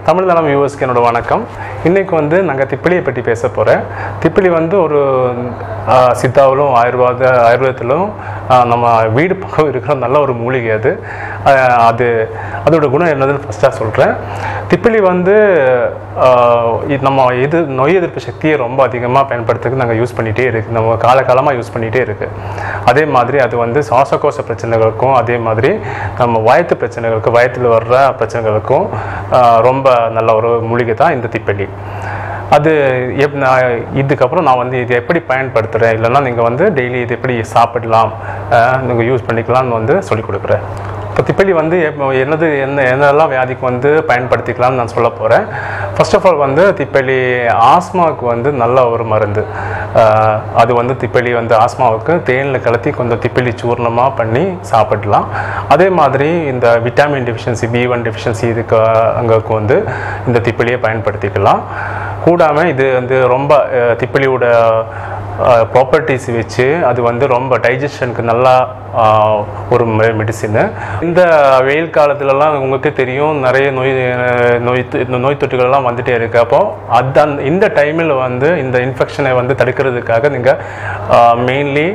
தமிழ் நலம் வியூவர்ஸ்க்கு என்னோட வணக்கம் இன்னைக்கு வந்து நாங்கள் திப்பிலியை பற்றி பேச போகிறேன் திப்பிலி வந்து ஒரு ஆ, சித்தாவிலும் ஆயுர்வேத ஆயுர்வேதத்திலும் ஆ, நம்ம வீடு பக்கம் இருக்கிற நல்ல ஒரு மூலிகை அது ஆ, அது அதோட குணம் என்னதுன்னு ஃபஸ்ட்டாக சொல்கிறேன் திப்பிலி வந்து ஆ, இது நம்ம இது நோய் எதிர்ப்பு சக்தியை ரொம்ப அதிகமாக பயன்படுத்துறதுக்கு நாங்கள் யூஸ் பண்ணிகிட்டே இருக்கு நம்ம காலகாலமாக யூஸ் பண்ணிகிட்டே இருக்கு அதே மாதிரி அது வந்து சுவாசகோச பிரச்சனைகளுக்கும் அதே மாதிரி நம்ம வயத்து பிரச்சனைகளுக்கு வயத்தில் வர்ற பிரச்சனைகளுக்கும் ஆ, ரொம்ப நல்ல ஒரு மூலிகை தான் இந்த திப்பலி அது எப் நான் இதுக்கப்புறம் நான் வந்து இது எப்படி பயன்படுத்துகிறேன் இல்லைன்னா நீங்கள் வந்து டெய்லி இது எப்படி சாப்பிடலாம் நீங்கள் யூஸ் பண்ணிக்கலாம்னு வந்து சொல்லிக் கொடுக்குறேன் இப்போ திப்பலி வந்து எப்ப- என்னது என்ன என்னெல்லாம் வியாதிக்கு வந்து பயன்படுத்திக்கலாம்னு நான் சொல்ல போகிறேன் ஃபர்ஸ்ட் ஆஃப் ஆல் வந்து திப்பலி ஆஸ்மாவுக்கு வந்து நல்ல ஒரு மருந்து ஆஹ் அது வந்து திப்பலி வந்து ஆஸ்மாவுக்கு தேனில் கலத்தி கொஞ்சம் திப்பலி சூர்ணமாக பண்ணி சாப்பிடலாம் அதே மாதிரி இந்த vitamin deficiency B one deficiency இதுக்கு அங்களுக்கு வந்து இந்த திப்பலியை பயன்படுத்திக்கலாம் கூடாமல் இது வந்து ரொம்ப அஹ், திப்பலியோட ப்ராப்பர்ட்டிஸ் வச்சு அது வந்து ரொம்ப டைஜஷனுக்கு நல்லா ஆஹ், ஒரு மெடிசின் இந்த வெயில் காலத்துலலாம் உங்களுக்கு தெரியும் நிறைய நோய் அஹ், நோய் தொ- இந்த நோய் தொற்றுகள்லாம் வந்துட்டே இருக்கு அப்போ அது அந்த இந்த டைமில் வந்து இந்த இன்ஃபெக்ஷனை வந்து தடுக்கிறதுக்காக நீங்கள் மெயின்லி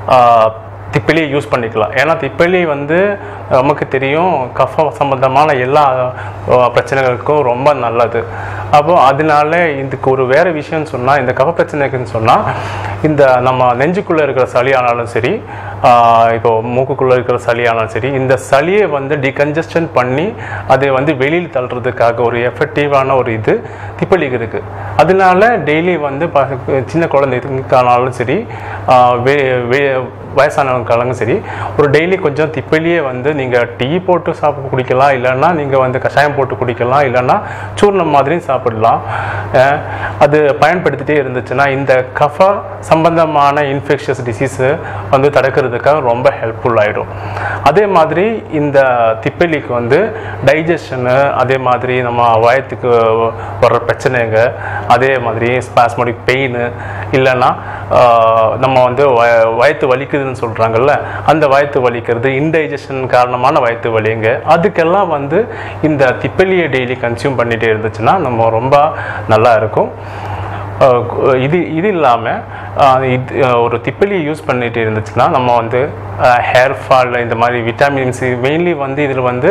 திப்பிலி யூஸ் பண்ணிக்கலாம் ஏன்னா திப்பிலி வந்து நமக்கு தெரியும் கஃப சம்பந்தமான எல்லா அஹ், பிரச்சனைகளுக்கும் ரொம்ப நல்லது அப்போ அதனால இதுக்கு ஒரு வேற விஷயம்னு சொன்னால் இந்த கஃப பிரச்சனைக்குன்னு சொன்னால் இந்த நம்ம நெஞ்சுக்குள்ளே இருக்கிற சளி ஆனாலும் சரி ஆஹ், இப்போ மூக்குக்குள்ளே இருக்கிற சளி ஆனாலும் சரி இந்த சளியை வந்து டிகன்ஜஸ்டன் பண்ணி அதை வந்து வெளியில் தள்ளுறதுக்காக ஒரு எஃபெக்டிவான ஒரு இது திப்பலிக்கு இருக்கு அதனால டெய்லி வந்து ப- சின்ன குழந்தைக்கானாலும் சரி ஆஹ், வே வே வயசானவங்களுக்காலும் சரி ஒரு டெய்லி கொஞ்சம் திப்பிலியே வந்து நீங்கள் டீ போட்டு சாப்பிட்டு குடிக்கலாம் இல்லைன்னா நீங்கள் வந்து கஷாயம் போட்டு குடிக்கலாம் இல்லைன்னா சூர்ணம் மாதிரியும் சாப்பிடலாம் அஹ் அது பயன்படுத்திட்டே இருந்துச்சுன்னா இந்த கஃப சம்பந்தமான இன்ஃபெக்ஷஸ் டிசீஸு வந்து தடுக்கிறதுக்காக ரொம்ப ஹெல்ப்ஃபுல் ஆகிடும் அதே மாதிரி இந்த திப்பிலிக்கு வந்து டைஜஷனு அதே மாதிரி நம்ம வயத்துக்கு வர்ற பிரச்சனைங்க அதே மாதிரி ஸ்பாஸ்மடிக் பெயின் இல்லைன்னா ஆஹ், நம்ம வந்து வய- வயித்து வலிக்குதுன்னு சொல்கிறாங்கல்ல அந்த வயித்து வலிக்கிறது இன்டைஜஷன் காரணமான வயித்து வலிங்க அதுக்கெல்லாம் வந்து இந்த திப்பலியை டெய்லி கன்சியூம் பண்ணிகிட்டே இருந்துச்சுன்னா நம்ம ரொம்ப நல்லா இருக்கும் ஆஹ் கு- இது இது இல்லாமல் இது ஆஹ் ஒரு திப்பிலி யூஸ் பண்ணிட்டு இருந்துச்சுன்னா நம்ம வந்து ஹேர் ஃபால் இந்த மாதிரி விட்டாமின்ஸ் மெயின்லி வந்து இதில் வந்து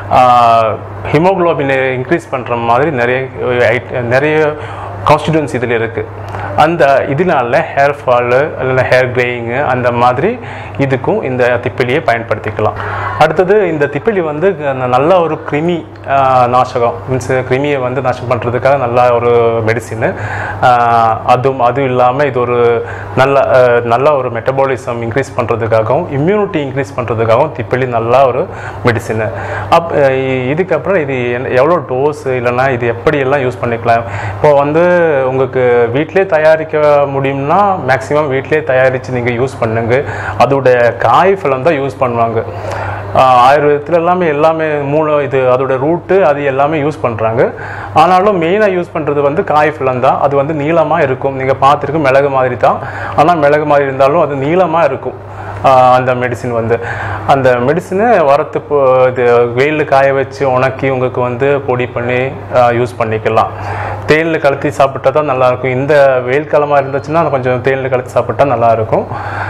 ஹிமோகுளோபினை இன்க்ரீஸ் பண்ணுற மாதிரி நிறைய ஐட்- நிறைய கான்ஸ்டிடியூன்ஸ் இதில் இருக்குது அந்த இதனால ஹேர் ஃபாலு இல்லைன்னா ஹேர் கிரேயிங்கு அந்த மாதிரி இதுக்கும் இந்த திப்பிலியை பயன்படுத்திக்கலாம் அடுத்தது இந்த திப்பிலி வந்து ந- நல்ல ஒரு கிருமி ஆஹ், நாசகம் மீன்ஸ் கிருமியை வந்து நாசம் பண்ணுறதுக்காக நல்ல ஒரு மெடிசின் அதுவும் அதுவும் இல்லாமல் இது ஒரு நல்ல ஆஹ், நல்ல ஒரு மெட்டபாலிசம் இன்க்ரீஸ் பண்ணுறதுக்காகவும் இம்யூனிட்டி இன்க்ரீஸ் பண்ணுறதுக்காகவும் திப்பிலி நல்ல ஒரு மெடிசின் அப் அஹ், இ- இதுக்கப்புறம் இது என்ன- எவ்வளோ டோஸ் இல்லைன்னா இது எப்படியெல்லாம் யூஸ் பண்ணிக்கலாம் இப்போ வந்து உங்களுக்கு வீட்டிலே தயாரிக்க முடியும்னா மேக்ஸிமம் வீட்டிலே தயாரித்து நீங்கள் யூஸ் பண்ணுங்க அதோட காய் பழம் தான் யூஸ் பண்ணுவாங்க ஆஹ் ஆயுர்வேதத்தில் எல்லாமே எல்லாமே மூலம் இது அதோட ரூட்டு அது எல்லாமே யூஸ் பண்ணுறாங்க ஆனாலும் மெயினாக யூஸ் பண்ணுறது வந்து காய் பழம் தான் அது வந்து நீளமாக இருக்கும் நீங்கள் பார்த்துருக்கு மிளகு மாதிரி தான் ஆனால் மிளகு மாதிரி இருந்தாலும் அது நீளமாக இருக்கும் ஆஹ் அந்த மெடிசின் வந்து அந்த மெடிசினை வரத்து இப்போ இது வெயிலில் காய வச்சு உணக்கி உங்களுக்கு வந்து பொடி பண்ணி யூஸ் பண்ணிக்கலாம் தேனில் கலத்தி சாப்பிட்டா தான் நல்லாயிருக்கும் இந்த வெயில் காலமாக இருந்துச்சுன்னா கொஞ்சம் தேனில் கலத்தி சாப்பிட்டா நல்லாயிருக்கும்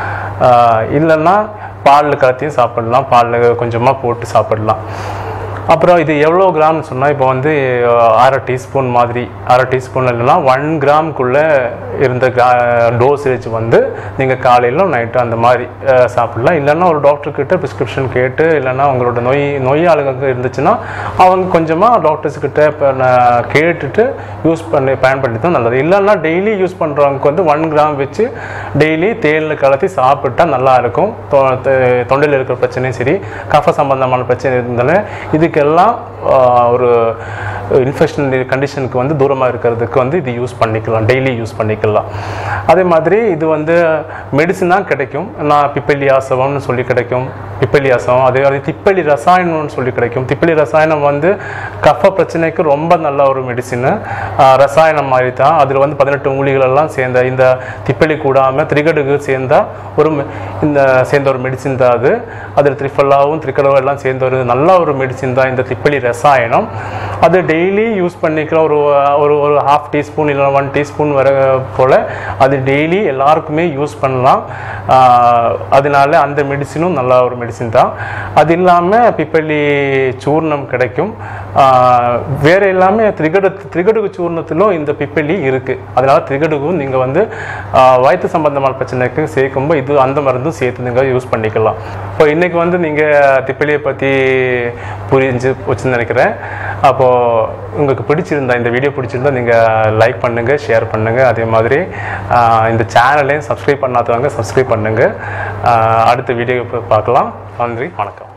இல்லைன்னா பாலில் கலத்தியும் சாப்பிடலாம் பாலில் கொஞ்சமாக போட்டு சாப்பிடலாம் அப்புறம் இது எவ்வளோ கிராம்னு சொன்னால் இப்போ வந்து அஹ், அரை டீஸ்பூன் மாதிரி அரை டீஸ்பூன் இல்லைன்னா ஒன் கிராம்குள்ளே இருந்த கிரா டோசேஜ் வந்து நீங்கள் காலையிலும் நைட்டு அந்த மாதிரி அஹ், சாப்பிடலாம் இல்லைன்னா ஒரு டாக்டர் கிட்ட ப்ரிஸ்கிரிப்ஷன் கேட்டு இல்லைன்னா உங்களோட நோய் நோயாளிகளுக்கு இருந்துச்சுன்னா அவங்க கொஞ்சமாக டாக்டர்ஸ் கிட்ட இப்போ நான் கேட்டுட்டு யூஸ் பண்ணி பயன்படுத்தி தான் நல்லது இல்லைன்னா டெய்லி யூஸ் பண்ணுறவங்க வந்து ஒன் கிராம் வச்சு டெய்லி தேனில் கலத்தி சாப்பிட்டா நல்லா இருக்கும் தொ- தொ- தொண்டையில் இருக்கிற பிரச்சனையும் சரி கஃப சம்பந்தமான பிரச்சனை இருந்தாலும் இதுக்கெல்லாம் ஆஹ், ஒரு இன்ஃபெக்ஷன் கண்டிஷனுக்கு வந்து தூரமாக இருக்கிறதுக்கு வந்து இது யூஸ் பண்ணிக்கலாம் டெய்லி யூஸ் பண்ணிக்கலாம் அதே மாதிரி இது வந்து மெடிசனாக கிடைக்கும் நான் பிப்பலி ஆசவம்னு சொல்லி கிடைக்கும் பிப்பலி ஆசவம் அதே மாதிரி திப்பலி ரசாயனம்னு சொல்லி கிடைக்கும் திப்பலி ரசாயனம் வந்து கஃப பிரச்சனைக்கு ரொம்ப நல்ல ஒரு மெடிசின் ரசாயனம் மாதிரி தான் அதில் வந்து பதினெட்டு மூலிகள் எல்லாம் சேர்ந்த இந்த திப்பலி கூடாமல் திரிகடுகு சேர்ந்தா ஒரு மெ- இந்த சேர்ந்த ஒரு மெடிசின் தான் அது அதில் த்ரிஃபல்லாவும் திரிகடவும் எல்லாம் சேர்ந்த ஒரு நல்ல ஒரு மெடிசின் தான் இந்த திப்பிலி ரசாயனம் அது டெய்லி யூஸ் பண்ணிக்கிற ஒரு ஒரு ஒரு ஹாஃப் டீஸ்பூன் இல்லை ஒன் டீஸ்பூன் வர போல் அது டெய்லி எல்லாருக்குமே யூஸ் பண்ணலாம் ஆஹ் அதனால அந்த மெடிசினும் நல்ல ஒரு மெடிசின் தான் அது இல்லாமல் பிப்பள்ளி சூர்ணம் கிடைக்கும் ஆஹ் வேற எல்லாமே திரிகடு திரிகடுகு சூர்ணத்திலும் இந்த பிப்பள்ளி இருக்குது அதனால திரிகடுகும் நீங்கள் வந்து ஆஹ் வயிற்று சம்பந்தமான பிரச்சனைக்கு சேர்க்கும்போது இது அந்த மருந்தும் சேர்த்து நீங்கள் யூஸ் பண்ணிக்கலாம் இப்போ இன்னைக்கு வந்து நீங்கள் திப்பிலியை பற்றி புரிஞ்சு வச்சுன்னு நினைக்கிறேன் அப்போது உங்களுக்கு பிடிச்சிருந்தா இந்த வீடியோ பிடிச்சிருந்தா நீங்கள் லைக் பண்ணுங்கள் ஷேர் பண்ணுங்கள் அதே மாதிரி ஆஹ் இந்த சேனலையும் சப்ஸ்கிரைப் பண்ணாதவங்க சப்ஸ்கிரைப் பண்ணுங்கள் ஆஹ் அடுத்த வீடியோ பார்க்கலாம் நன்றி வணக்கம்